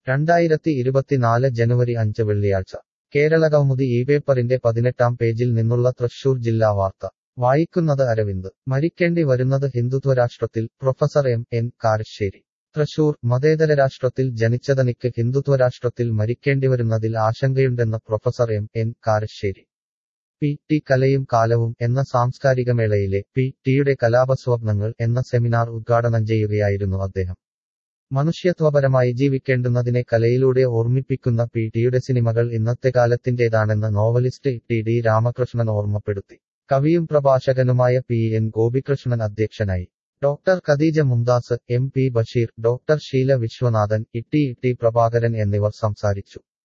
രണ്ടായിരത്തി ഇരുപത്തിനാല് ജനുവരി അഞ്ച് വെള്ളിയാഴ്ച കേരളകൗമുദി ഈ പേപ്പറിന്റെ പതിനെട്ടാം പേജിൽ നിന്നുള്ള തൃശൂർ ജില്ലാ വാർത്ത വായിക്കുന്നത് അരവിന്ദ് മരിക്കേണ്ടി വരുന്നത് ഹിന്ദുത്വരാഷ്ട്രത്തിൽ professor M N Karassery Thrissur മതേതര രാഷ്ട്രത്തിൽ ജനിച്ചതനിക്ക് ഹിന്ദുത്വരാഷ്ട്രത്തിൽ മരിക്കേണ്ടിവരുന്നതിൽ ആശങ്കയുണ്ടെന്ന് professor M N Karassery P T കലയും കാലവും എന്ന സാംസ്കാരികമേളയിലെ പി ടിയുടെ കലാപസ്വപ്നങ്ങൾ എന്ന സെമിനാർ ഉദ്ഘാടനം ചെയ്യുകയായിരുന്നു അദ്ദേഹം മനുഷ്യത്വപരമായി ജീവിക്കേണ്ടുന്നതിനെ കലയിലൂടെ ഓർമ്മിപ്പിക്കുന്ന പി ടിയുടെ സിനിമകൾ ഇന്നത്തെ കാലത്തിന്റേതാണെന്ന് നോവലിസ്റ്റ് ടി ഡി രാമകൃഷ്ണൻ ഓർമ്മപ്പെടുത്തി കവിയും പ്രഭാഷകനുമായ പി എൻ ഗോപികൃഷ്ണൻ അധ്യക്ഷനായി doctor Khadeeja Mumtaz M P Basheer doctor Sheela Viswanathan Itty Itty Prabhakaran എന്നിവർ സംസാരിച്ചു